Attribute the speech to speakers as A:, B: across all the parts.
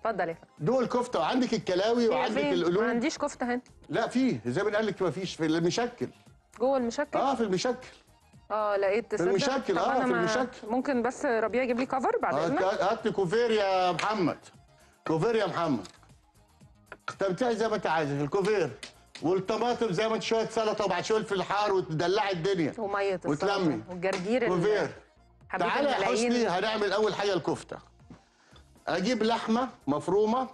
A: اتفضل يا فندم
B: دوق الكفته وعندك الكلاوي
A: هي
B: وعندك
A: فين؟ ما
B: القلوب
A: عنديش كفته هنا
B: لا فيه زي ما قال لك ما فيش في المشكل
A: جوه المشكل
B: اه في المشكل
A: اه لقيت تصدق
B: المشكل،
A: طب
B: آه،
A: أنا
B: في
A: ما-
B: المشكل.
A: ممكن بس ربيع يجيب لي كفر بعد
B: هات
A: اذنك
B: هات لي كوفير يا محمد كوفير يا محمد استمتعي زي ما انت عايزه الكوفير والطماطم زي ما انت شويه سلطه وبعد شويه في الحار وتدلعي الدنيا
A: وميه السلطة
B: وتلمي.
A: والجرجير ال-
B: كوفير
A: حبيب
B: تعالى يا
A: الملايين.
B: حسني هنعمل اول حاجه الكفته اجيب لحمه مفرومه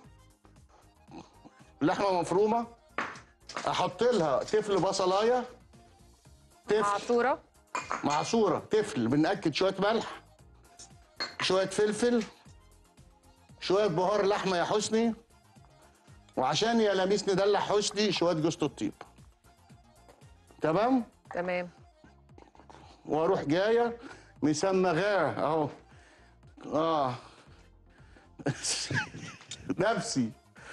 B: لحمه مفرومه احط لها تفل بصلايه تفل
A: معصوره
B: معصوره تفل بنأكد شويه ملح شويه فلفل شويه بهار لحمه يا حسني وعشان يا لميس ندلع حسني شويه جوز الطيب تمام
A: تمام
B: واروح جايه مسمغاه اهو اه نفسي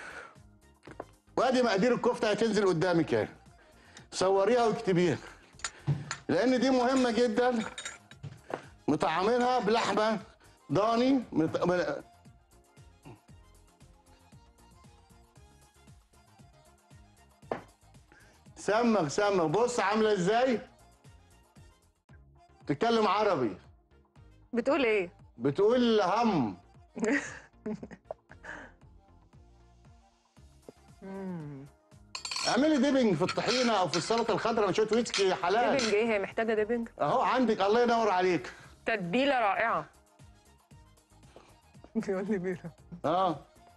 B: وادي مقادير الكفته هتنزل قدامك اهي صوريها واكتبيها لان دي مهمه جدا مطعمينها بلحمه ضاني مط... من- سمغ سمغ بص عامله ازاي تتكلم عربي
A: بتقول ايه
B: بتقول هم اعملي ديبنج في الطحينه او في السلطه الخضراء مع شويه ويسكي حلال
A: ديبنج ايه هي محتاجه ديبنج
B: اهو عندك الله ينور عليك
A: تتبيله رائعه بيقول لي بيرة
B: اه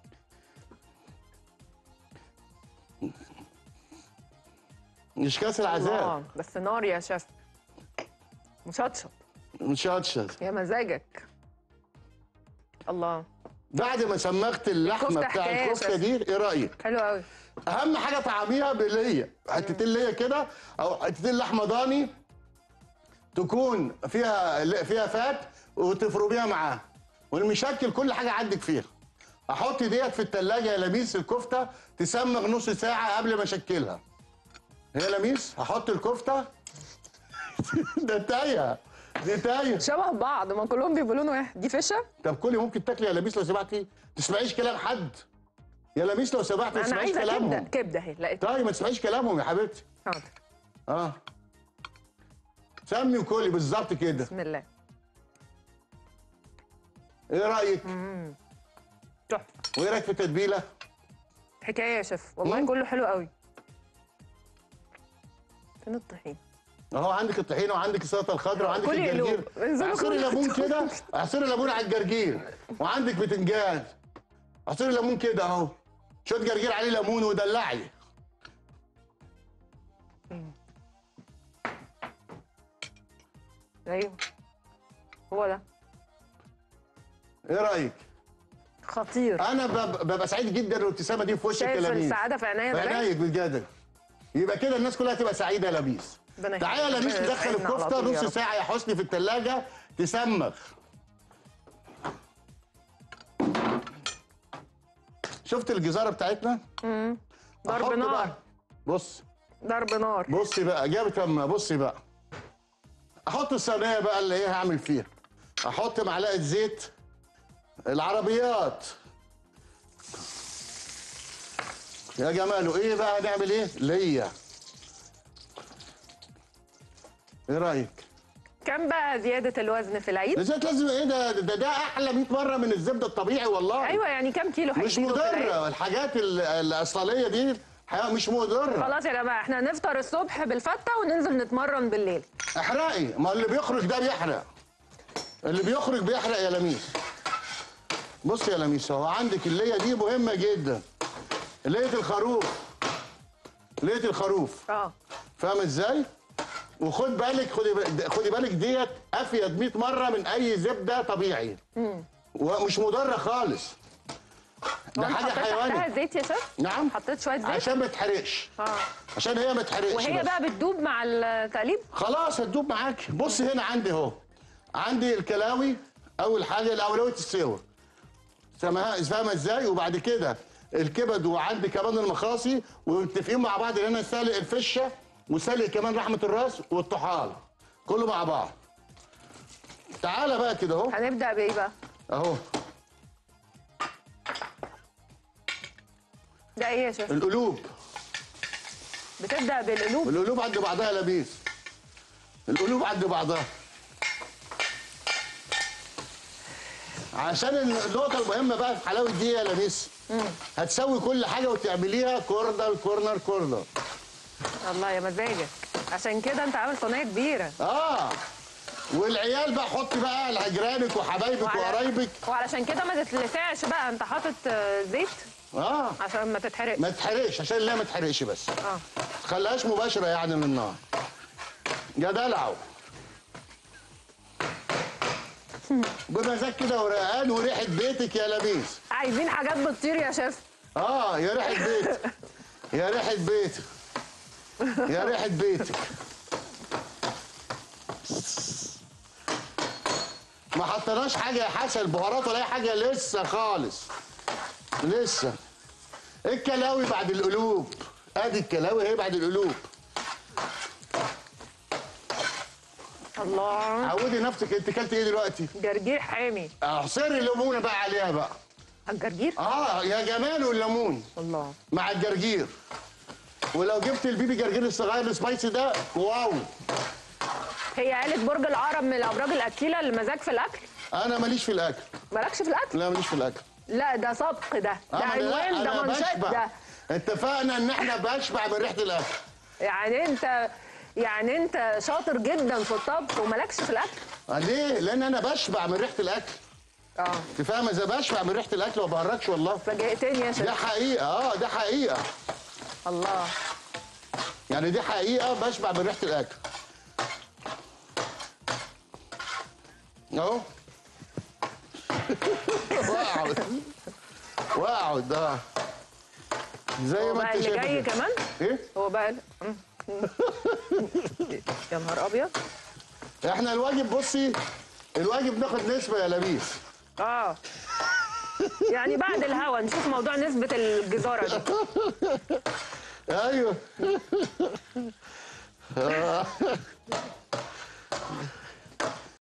B: مش كاس العذاب
A: الله بس نار يا شيف مشطشط
B: مشطشط
A: يا مزاجك الله
B: بعد ما سمغت اللحمه
A: الكفتة
B: بتاع
A: حكاية
B: الكفته
A: شف.
B: دي ايه رايك
A: حلو قوي
B: اهم حاجه طعميها بالليه حتتين ليه كده او حتتين لحمه ضاني تكون فيها فيها فات وتفرميها معاه والمشكل كل حاجه عندك فيها احط ديت في التلاجة يا لميس الكفته تسمغ نص ساعه قبل ما اشكلها هي لميس هحط الكفته ده تايه دي تايه
A: شبه بعض ما كلهم بيبقوا لون واحد دي فشه
B: طب كلي ممكن تاكلي يا لميس لو سمعتي تسمعيش كلام حد يا لميس لو سمعتي ما
A: انا
B: تسمعيش
A: عايزه كبده
B: كلامهم
A: كبده اهي لقيتها
B: طيب ما تسمعيش كلامهم يا حبيبتي
A: حاضر
B: اه سمي وكلي بالظبط كده
A: بسم الله
B: ايه رايك
A: تحفه
B: وايه رايك في التتبيله
A: حكايه يا شيف والله
B: مم.
A: كله حلو قوي فين الطحين
B: اهو عندك الطحينه وعندك السلطه الخضراء وعندك
A: كلي
B: الجرجير
A: قلوب. انزلوا
B: عصير
A: كلوا.
B: ليمون كده عصير ليمون على الجرجير وعندك بتنجان عصير ليمون كده اهو شويه جرجير عليه ليمون ودلعي
A: ايوه هو ده
B: ايه رايك
A: خطير
B: انا بب- ببقى سعيد جدا الابتسامه دي في وشك يا
A: شايف
B: لميس
A: السعاده في عينيا ده
B: عينيك بجد يبقى كده الناس كلها تبقى سعيده يا لميس
A: ربنا
B: تعالى يا
A: يخليك.
B: لميس
A: ربنا
B: ندخل
A: يسعدنا على
B: الكفته
A: طول يا
B: نص
A: رب.
B: ساعه يا حسني في الثلاجه تسمخ شفت الجزاره بتاعتنا
A: ضرب
B: أحط
A: نار
B: بقى. بص
A: ضرب نار
B: بصي بقى جابت لما بصي بقى احط الصينيه بقى اللي ايه هعمل فيها احط معلقه زيت العربيات يا جماله ايه بقى هنعمل ايه ليا ايه رايك
A: كم بقى زياده الوزن في العيد
B: الزيت لازم ايه ده ده, ده احلى 100 مره من الزبده الطبيعي والله
A: ايوه يعني كم كيلو
B: مش
A: هيشيلوا في العيد؟
B: مضره الحاجات ال- الاصليه دي حقيقة مش مضره
A: خلاص يا جماعه احنا نفطر الصبح بالفته وننزل نتمرن بالليل
B: احرقي ما اللي بيخرج ده بيحرق اللي بيخرج بيحرق يا لميس بص يا لميس هو عندك اللية دي مهمة جدا لية الخروف لية الخروف
A: اه
B: فاهم ازاي؟ وخد بالك خدي ب- خدي بالك ديت افيد 100 مرة من اي زبدة طبيعي ومش مضرة خالص ده
A: وانت
B: حاجة
A: حطيت تحتها
B: حيواني
A: زيت يا شيف
B: نعم
A: حطيت شويه زيت
B: عشان ما تحرقش
A: اه
B: عشان هي ما تحرقش
A: وهي
B: بس.
A: بقى بتدوب مع التقليب
B: خلاص هتدوب معاك بص هنا عندي اهو عندي الكلاوي اول حاجه الاولويه السوا سامها فاهمه ازاي وبعد كده الكبد وعندي كمان المخاصي ومتفقين مع بعض ان انا سالق الفشه وسالق كمان لحمه الراس والطحال كله مع بعض تعالى بقى كده اهو
A: هنبدا بايه بقى
B: اهو
A: ده ايه يا شيف
B: القلوب
A: بتبدا بالقلوب
B: القلوب عند بعضها يا لبيس القلوب عند بعضها عشان النقطة المهمة بقى في حلاوة دي يا لبيس هتسوي كل حاجة وتعمليها كوردر كورنر كوردر
A: الله يا مزاجك عشان كده انت عامل صينيه كبيره
B: اه والعيال بقى حطي بقى على جيرانك وحبايبك
A: وعلى-
B: وقرايبك
A: وعلشان كده ما تتلسعش بقى انت حاطط آه، زيت
B: اه
A: عشان ما تتحرقش
B: ما تحرقش عشان لا ما تحرقش بس
A: اه
B: تخليهاش مباشرة يعني من النار يا دلعو بمزاج كده ورقان وريحة بيتك يا لبيس
A: عايزين حاجات بتطير يا شيف
B: اه يا ريحة بيتك يا ريحة بيتك يا ريحة بيتك ما حطيناش حاجة يا حسن بهارات ولا أي حاجة لسه خالص لسه الكلاوي بعد القلوب ادي الكلاوي اهي بعد القلوب
A: الله
B: عودي نفسك انت كلت ايه دلوقتي؟
A: جرجير حامي
B: اعصري الليمونه بقى عليها بقى
A: الجرجير
B: اه يا جمال والليمون
A: الله
B: مع الجرجير ولو جبت البيبي جرجير الصغير السبايسي ده واو
A: هي عيلة برج العقرب من الابراج الاكيله اللي مزاج في الاكل
B: انا ماليش في الاكل
A: مالكش في الاكل
B: لا ماليش في الاكل
A: لا ده سبق ده ده
B: آه، ما أنا-
A: عنوان ده
B: أنا
A: منشط
B: بشبع.
A: ده
B: اتفقنا ان احنا بشبع من ريحه الاكل
A: يعني انت يعني انت شاطر جدا في الطبخ ومالكش في الاكل
B: آه، ليه؟ لان انا بشبع من ريحه الاكل
A: اه
B: انت فاهمه اذا بشبع من ريحه الاكل ما بهرجش والله
A: فاجئتني يا
B: ده
A: شيخ
B: حقيقه اه ده حقيقه
A: الله
B: يعني دي حقيقه بشبع من ريحه الاكل اهو واقعد واقعد اه زي
A: هو
B: ما
A: بقى
B: انت
A: اللي
B: شايف
A: جاي
B: كده.
A: كمان
B: ايه
A: هو بقى ال- مم. يا نهار ابيض
B: احنا الواجب بصي الواجب ناخد نسبه يا لبيس
A: اه يعني بعد الهوا نشوف موضوع نسبة الجزارة دي
B: ايوه